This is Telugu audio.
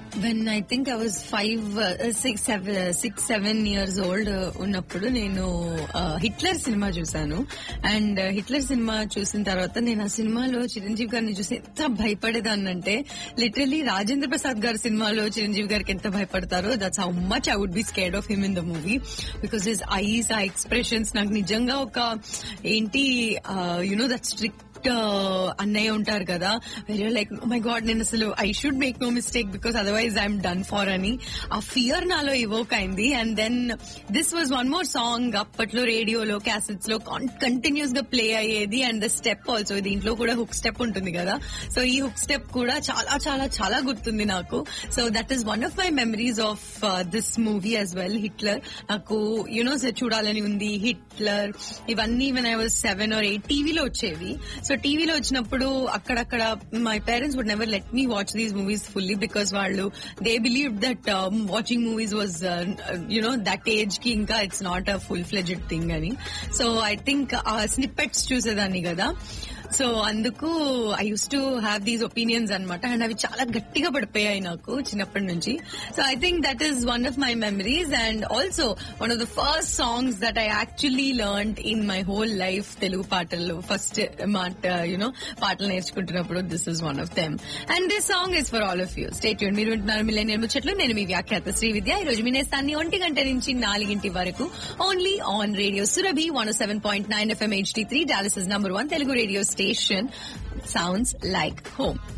when I think I was five six seven six seven years old ఉన్నప్పుడు నేను హిట్లర్ సినిమా చూసాను అండ్ హిట్లర్ సినిమా చూసిన తర్వాత నేను ఆ సినిమాలో చిరంజీవి గారిని చూసి ఎంత భయపడేదాన్నంటే లిటరలీ రాజేంద్ర ప్రసాద్ గారి సినిమాలో చిరంజీవి గారికి ఎంత భయపడతారో that's how much I would be scared of him in the movie because his eyes ఆ ఎక్స్ప్రెషన్స్ నాకు నిజంగా ఒక ఏంటి యునో దట్ స్ట్రిక్ట్ అన్నయ్య ఉంటారు కదా వెరీ లైక్ మై గాడ్ నేను అసలు I should make no mistake because otherwise I'm done for అని ఆ ఫియర్ నాలో ఇవోక్ అయింది and then this was one more song అప్పట్లో రేడియోలో క్యాసెట్స్ లో కంటిన్యూస్ గా ప్లే అయ్యేది అండ్ ద స్టెప్ ఆల్సో దీంట్లో కూడా హుక్ స్టెప్ ఉంటుంది కదా సో ఈ హుక్ స్టెప్ కూడా చాలా చాలా చాలా గుర్తుంది నాకు so that is one of my memories of this movie as well Hitler నాకు యునో చూడాలని ఉంది హిట్లర్ ఇవన్నీ when I was seven or eight టీవీలో వచ్చేవి సో టీవీలో వచ్చినప్పుడు అక్కడక్కడ my parents would never let me watch these movies fully because వాళ్ళు they believe that watching movies was you know that age కి ఇంకా it's not a full fledged thing అని సో ఐ థింక్ ఆ స్నిప్పెట్స్ చూసేదాన్ని కదా సో అందుకు I used to have these opinions అనమాట అండ్ అవి చాలా గట్టిగా పడిపోయాయి నాకు చిన్నప్పటి నుంచి so I think that is one of my memories and also one of the first songs that I actually learn in my whole life Telugu పాటల్లో ఫస్ట్ మాట యునో పాటలు నేర్చుకుంటున్నప్పుడు this is one of them and this song is for all of you state మీరు వింటున్నారు మిలేనియర్ ముచ్చట్లు నేను మీ వ్యాఖ్యాత శ్రీ విద్య ఈ రోజు మీ నేస్తాన్ని ఒంటి గంట నుంచి నాలుగింటి వరకు only on radio Surabhi one seven point nine FM HD three Dallas is number one Telugu radio station sounds like home